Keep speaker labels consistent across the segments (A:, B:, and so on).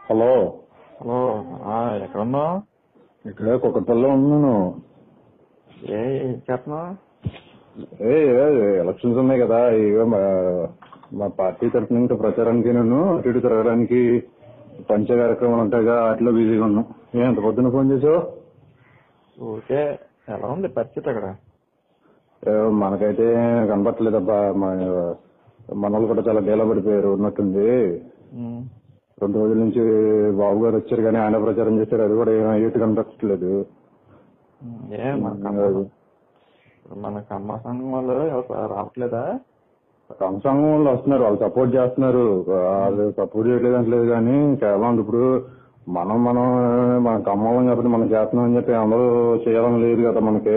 A: Hello
B: hello ఆ, ఎక్కడ ఉన్నావు
A: ఇక్కడ కుక్కపల్లిలో ఉన్నాను
B: ఏ ఏం చేస్తున్నావు
A: ఏ ఏ, ఎలక్షన్స్ ఉన్నాయి కదా ఇక మా మా పార్టీ తరఫున ఇంకా ప్రచారానికి నేను అటు ఇటు తిరగడానికి పంచ కార్యక్రమాలు ఉంటాయిగా వాటిలో బిజీగా ఉన్నాం ఏ అంత పొద్దున్న ఫోన్ చేసావు
B: ఊరికే ఎలా ఉంది పరిస్థితి అక్కడ
A: ఏ, మనకైతే కనపట్లేదబ్బా మన మన వాళ్ళు కూడా చాలా డేలా పడిపోయారు ఉన్నట్టుంది
B: ఉమ్,
A: రెండు రోజుల నుంచి బాబు గారు వచ్చారు కానీ ఆయన ప్రచారం చేశారు అది కూడా ఏం అయ్యేట్టు కనపట్లేదు
B: ఉమ్, ఏ మన కమ్మ మన కమ్మ సంఘం వాళ్ళు ఎవరు రావట్లేదా
A: సంఘం వాళ్ళు వస్తున్నారు వాళ్ళు సపోర్ట్ చేస్తున్నారు వాళ్ళు సపోర్ట్ చేయట్లేదు అంటలేదు కానీ కేవలం ఇప్పుడు మనం మనం మన కమ్మలం కాబట్టి మనం చేస్తున్నాం అని చెప్పి అందరూ చేయాలని లేదు కదా మనకి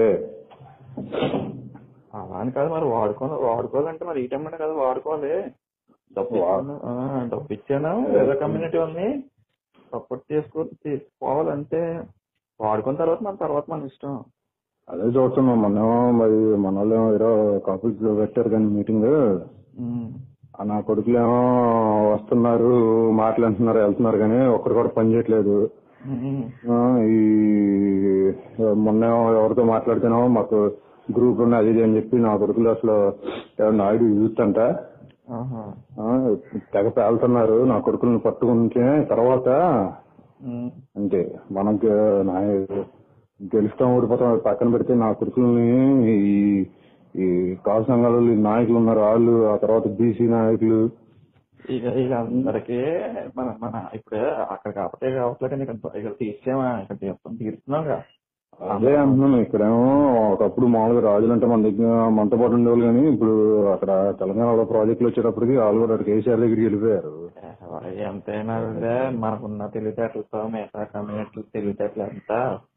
B: అలా అని కాదు మరి వాడుకోవాలి వాడుకోవాలంటే మరి ఈ టైం కదా వాడుకోవాలి డబ్బు ఇచ్చాను ఆ, డబ్బు ఇచ్చాను వేరే కమ్యూనిటీ ఉంది సపోర్ట్ చేసుకో తీసుకోవాలంటే వాడుకున్న తర్వాత మన తర్వాత మన ఇష్టం
A: అదే చూస్తున్నాం మనం మరి మన వాళ్ళు ఏదో కాపీస్ పెట్టారు కానీ మీటింగ్
B: ఉమ్,
A: నా కొడుకులేమో వస్తున్నారు మాట్లాడుతున్నారు వెళ్తున్నారు కానీ ఒక్కరు కూడా పని చేయట్లేదు
B: ఉమ్,
A: ఆ, ఈ మొన్న ఎవరితో మాట్లాడితేనో మాకు గ్రూప్ ఉన్నది అది ఇది అని చెప్పి నా కొడుకులు అసలు ఎవరు నాయుడు యూత్ అంట
B: ఆహా,
A: ఆ, తెగ పేలుతున్నారు నా కొడుకులను పట్టుకుంటే తర్వాత
B: ఉమ్,
A: అంటే మనం గె- నా- గెలుస్తాం ఓడిపోతాం అది పక్కన పెడితే నా కొడుకుల్ని ఈ ఈ కాలు సంఘాలు ఈ నాయకులు ఉన్నారు వాళ్ళు ఆ తర్వాత బీసీ నాయకులు
B: ఇక ఇక అందరికి మన మన ఇప్పుడు అక్కడ కాబట్టి కావట్లేదు కానీ ఇక్కడ ఇక్కడ తీర్చామా ఇక్కడ తీర్చాం తీరుతున్నాగా
A: అదే అంటున్నాను ఇక్కడేమో ఒకప్పుడు మామూలుగా రాజులు అంటే మన దగ్గర మనతో పాటు ఉండేవాళ్ళు కానీ ఇప్పుడు అక్కడ తెలంగాణలో ప్రాజెక్టులు వచ్చేటప్పటికి వాళ్ళు కూడా కేసీఆర్ దగ్గరికి వెళ్ళిపోయారు
B: ఎంతైనా కూడా మనకున్న తెలివితేటలతో మిగతా కమ్యూనిటీ తెలివితేటలు ఎంత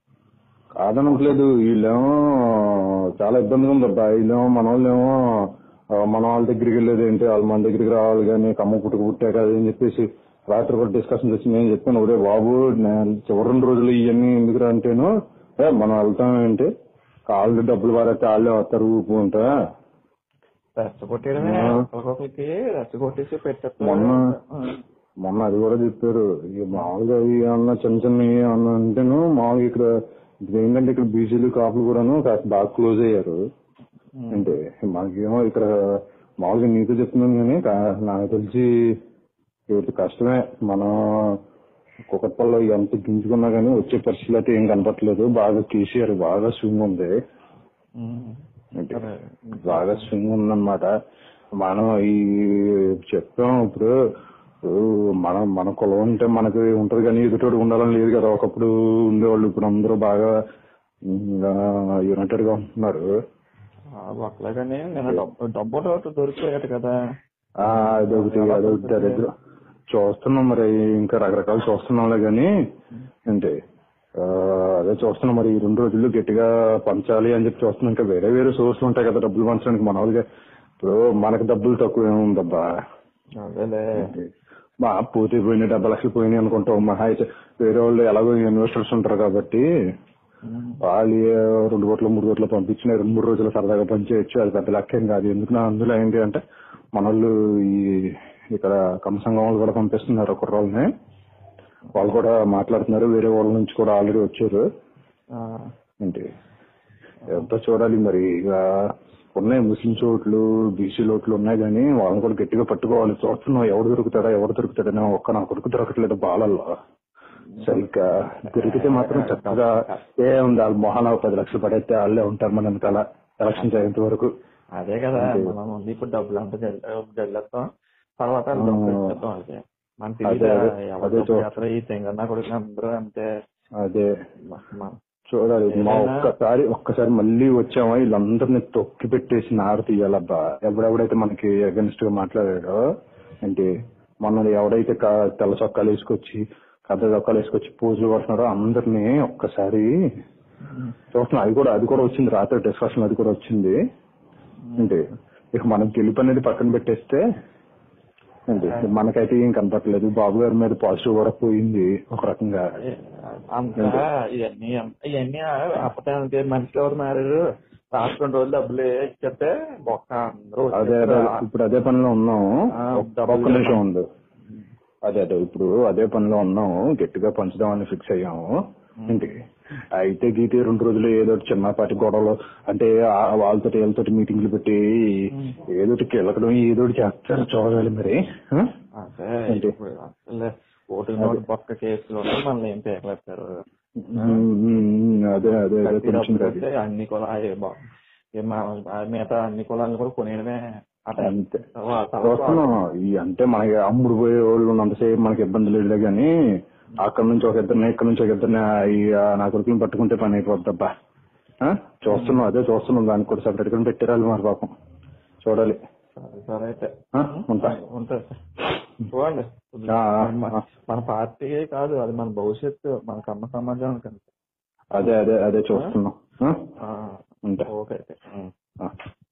A: కాదనట్లేదు వీళ్ళేమో చాలా ఇబ్బందిగా ఉంది అబ్బా వీళ్ళేమో మన వాళ్ళేమో ఆ, మన వాళ్ళ దగ్గరికి వెళ్ళేది ఏంటి వాళ్ళు మన దగ్గరికి రావాలి కానీ కమ్మ పుట్టుకు పుట్టాక అది అని చెప్పేసి రాత్రి కూడా డిస్కషన్ వచ్చి నేను చెప్పాను ఒరే బాబు నేను చివరి రెండు రోజులు ఇవన్నీ ఎందుకురా అంటేను ఏ మనం వెళ్తాం ఏంటి కాళ్ళు డబ్బులు పారైతే వాళ్ళే వస్తారు ఊపుకుంటా
B: రెచ్చగొట్టేయడమే
A: ఆ.
B: ఒక్కొక్కరికి రెచ్చగొట్టేసి పెట్టేస్తారు
A: మొన్న మొన్న అది కూడా చెప్పారు ఇక మామూలుగా ఇవి ఏమన్నా చిన్న చిన్న ఏమన్నా అంటేను మామూలుగా ఇక్కడ ఇక్కడ ఏంటంటే ఇక్కడ బీసీలు కాపులు కూడాను కాస్త బాగా క్లోజ్ అయ్యారు అంటే మనకేమో ఇక్కడ మామూలుగా నీతో చెప్తున్నాను కానీ కా- నాకు తెలిసి ఇటు కష్టమే మనం కుక్కపల్లో ఎంత గింజుకున్నా కానీ వచ్చే పరిస్థితులు అయితే ఏం కనపట్లేదు బాగా కేసీఆర్ బాగా స్వింగ్ ఉంది
B: ఉమ్.
A: అంటే
B: సరే.
A: బాగా స్వింగ్ ఉందన్నమాట మనం ఈ చెప్పాం ఇప్పుడు ఇప్పుడు మనం మన కులం ఉంటే మనకి ఉంటది కానీ ఎదుటోడు ఉండాలని లేదు కదా ఒకప్పుడు ఉండేవాళ్ళు ఇప్పుడు అందరూ బాగా యునైటెడ్ గా ఉంటున్నారు
B: ఆ, ఒక్కలే కానీ నేను డబ్బు డబ్బు ఒకటి దొరికిపోయాడు కదా
A: ఆ, అదొకటి అదొకటి దరిద్రం చూస్తున్నాం మరి ఇంకా రకరకాలు చూస్తున్నాంలే కానీ అంటే ఆ, అదే చూస్తున్నాం మరి ఈ రెండు రోజుల్లో గట్టిగా పంచాలి అని చెప్పి చూస్తున్నాం ఇంకా వేరే వేరే సోర్సులు ఉంటాయి కదా డబ్బులు పంచడానికి మామూలుగా ఇప్పుడు మనకి డబ్బులు తక్కువ ఏముందబ్బా
B: అదేలే
A: మా పోతే పోయినాయి డెబ్బై లక్షలు పోయినాయి అనుకుంటాం మహా అయితే వేరే వాళ్ళు ఎలాగో ఇన్వెస్టర్స్ ఉంటారు కాబట్టి
B: ఉమ్.
A: వాళ్ళు ఏ రెండు కోట్లు మూడు కోట్లు పంపించిన రెండు మూడు రోజులు సరదాగా పనిచేయచ్చు అది పెద్ద లక్ష్యం కాదు ఎందుకు నా అందులో ఏంటి అంటే మన వాళ్ళు ఈ ఇక్కడ కమ్మ సంఘం వాళ్ళు కూడా పంపిస్తున్నారు కుర్రోళ్ళని వాళ్ళు కూడా మాట్లాడుతున్నారు వేరే వాళ్ళ నుంచి కూడా ఆల్రెడీ వచ్చారు
B: ఆ,
A: ఏంటి ఎంత చూడాలి మరి ఇక ఉన్నాయి ముస్లిం ఓట్లు బీసీ ఓట్లు ఉన్నాయి కానీ వాళ్ళని కూడా గట్టిగా పట్టుకోవాలి చూస్తున్నాం ఎవరు దొరుకుతాడా ఎవరు దొరుకుతాడని ఒక్క నా కొడుకు దొరకట్లేదు బాలల్లో సరిగ్గా దొరికితే మాత్రం చక్కగా ఏ ఉంది వాళ్ళ మొహాన ఒక పది లక్షలు పడైతే వాళ్ళే ఉంటారు మన వెనకాల ఎలక్షన్ అయ్యేంత వరకు
B: అదే కదా
A: అంతే.
B: మనం ముందు ఇప్పుడు డబ్బులు అంతా జల్లేస్తాం తర్వాత
A: ఆ.
B: డబ్బులు ఇచ్చేద్దాం అదే మన
A: అదే,
B: తెలియదు
A: అదే,
B: ఎవరు
A: అదే
B: డబ్బు
A: చూ-
B: చేస్తారు ఈ తెంగన్న కొడుకు అందరూ అంతే
A: అదే
B: మ- మ-
A: చూడాలి మా
B: ఏదైనా-
A: ఒక్కసారి ఒక్కసారి మళ్ళీ వచ్చామా వీళ్ళందరినీ తొక్కి పెట్టేసి నారు తీయాలబ్బా ఎవడెవడైతే మనకి అగెన్స్ట్ గా మాట్లాడాడో అంటే మొన్న ఎవడైతే క- తెల్ల చొక్కాలు వేసుకొచ్చి కథ చొక్కాలు వేసుకొచ్చి పూజలు కొడుతున్నారో అందరినీ ఒక్కసారి చూస్తున్నాం అది కూడా అది కూడా వచ్చింది రాత్రి డిస్కషన్ అది కూడా వచ్చింది అంటే ఇక మనం గెలుపు అనేది పక్కన పెట్టేస్తే అంటే మనకైతే ఏం కనపట్లేదు బాబు గారి మీద పాజిటివ్ కూడా పోయింది ఒక రకంగా
B: అంతా ఇవన్నీ ఇవన్నీ అప్పటానికి మనిషికి ఎవరు మారారు లాస్ట్ రెండు రోజులు డబ్బులు ఇచ్చేస్తే బొక్క అందరూ
A: అదే అదే
B: వచ్చేస్తారు.
A: ఇప్పుడు అదే పనిలో ఉన్నాం
B: ఆ,
A: ఒక్క-
B: డబ్బులు
A: ఒక్క నిమిషం ఉంది అదే అదే ఇప్పుడు అదే పనిలో ఉన్నాము గట్టిగా పంచుదామని ఫిక్స్ అయ్యాము ఏంటి అయితే గీతే రెండు రోజులు ఏదో ఒకటి చిన్నపాటి గొడవలు అంటే ఆ- వాళ్ళతో వీళ్ళతో మీటింగ్లు పెట్టి ఏదో ఒకటి కిలకడం ఏదో ఒకటి చేస్తారు చూడాలి మరి ఆ?
B: అదే
A: ఏంటి?
B: ఇప్పుడు అసలే ఓటు నోటు పక్క కేసులో మనల్ని ఏం పేకలేస్తారు
A: ఉమ్, ఉమ్, అదే అదే అదే కొంచెం అది
B: అంటే అన్ని కులాలు మిగతా అన్ని కులాలను కూడా కొనేయడమే ఆ టైం
A: అంతే
B: తర్వాత
A: చూస్తున్నాం ఈ అంటే మనకి అమ్ముడు పోయే వాళ్ళు ఉన్నంతసేపు మనకి ఇబ్బంది లేదు కానీ అక్కడ నుంచి ఒక ఇద్దరిని ఇక్కడ నుంచి ఒక ఇద్దరిని ఈ ఆ నా కొడుకుని పట్టుకుంటే పని అయిపోద్దబ్బా ఆ? చూస్తున్నాం అదే చూస్తున్నాం దానికి కూడా సపరేట్ గా పెట్టారు మరి పాపం చూడాలి
B: సరే సరే అయితే
A: ఆ? ఉంటా
B: ఉంటుంది చూడండి
A: ఆ, ఆ,
B: మన-
A: ఆ.
B: మన పార్టీ కాదు అది మన భవిష్యత్తు మన కమ్మ సమాజానికి అంతే
A: అదే అదే అదే చూస్తున్నాం ఆ?
B: ఆ,
A: ఉంటా
B: ఓకే అయితే ఉం.
A: ఆ.